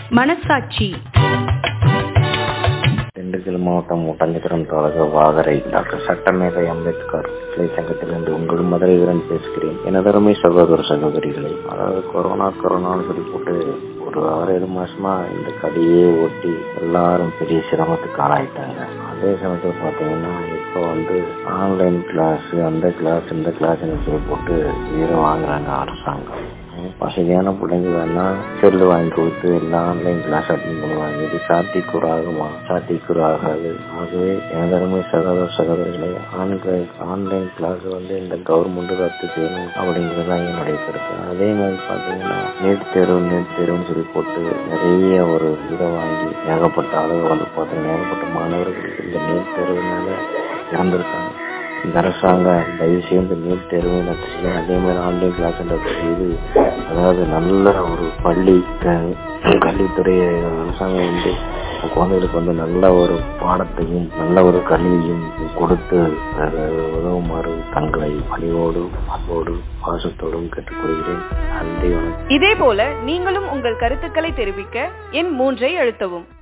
மனசாட்சி திண்டுக்கல் மாவட்டம் ஒட்டஞ்சத்திரம் தாலுகா வாகரை டாக்டர் சட்டமேதை அம்பேத்கர் கிளை சங்கத்திலிருந்து உங்கள் மதுரை வீரன் பேசுகிறேன் எனதருமை சகோதர சகோதரிகளே அதாவது கொரோனா கொரோனான்னு சொல்லி போட்டு ஒரு ஆறு ஏழு மாசமா இந்த கடையே ஒட்டி எல்லாரும் பெரிய சிரமத்துக்கு ஆளாயிட்டாங்க அதே சமயத்தில் பார்த்தீங்கன்னா இப்போ வந்து ஆன்லைன் கிளாஸ் அந்த கிளாஸ் இந்த கிளாஸ்ன்னு சொல்லி போட்டு உயிரை வாங்குறாங்க அரசாங்கம் வசதியான பிள்ளைங்க வேணா செல்லு வாங்கி கொடுத்து எல்லாம் ஆன்லைன் கிளாஸ் அட்டன் பண்ணுவாங்க இது சாத்தியக்கூறு ஆகுமா சாத்தியக்கூறு ஆகாது ஆகவே எனதருமை சகோதர சகோதரிகளை ஆன்லைன் ஆன்லைன் கிளாஸ் வந்து இந்த கவர்மெண்ட் ரத்து செய்யணும் அப்படிங்கிறது தான் என்னுடைய கருத்து அதே மாதிரி பார்த்தீங்கன்னா நீட் தேர்வு நீட் தேர்வுன்னு சொல்லி போட்டு நிறைய ஒரு இதை வாங்கி ஏகப்பட்ட அளவு வந்து பார்த்தீங்கன்னா ஏகப்பட்ட மாணவர்கள் இந்த நீட் தேர்வுனால இறந்துருக்காங்க இந்த அரசாங்கம் தயவு செய்து நீட் தேர்வு ரத்து செய்ய அதே மாதிரி ஆன்லைன் கிளாஸ் ரத்து செய்து அதாவது நல்ல ஒரு பள்ளி கல்வித்துறை அரசாங்கம் வந்து குழந்தைகளுக்கு வந்து நல்ல ஒரு பாடத்தையும் நல்ல ஒரு கல்வியும் கொடுத்து உதவுமாறு தங்களை பணிவோடு அன்போடு பாசத்தோடும் கேட்டுக்கொள்கிறேன் நன்றி வணக்கம் இதே போல நீங்களும் உங்கள் கருத்துக்களை தெரிவிக்க எண் மூன்றை அழுத்தவும்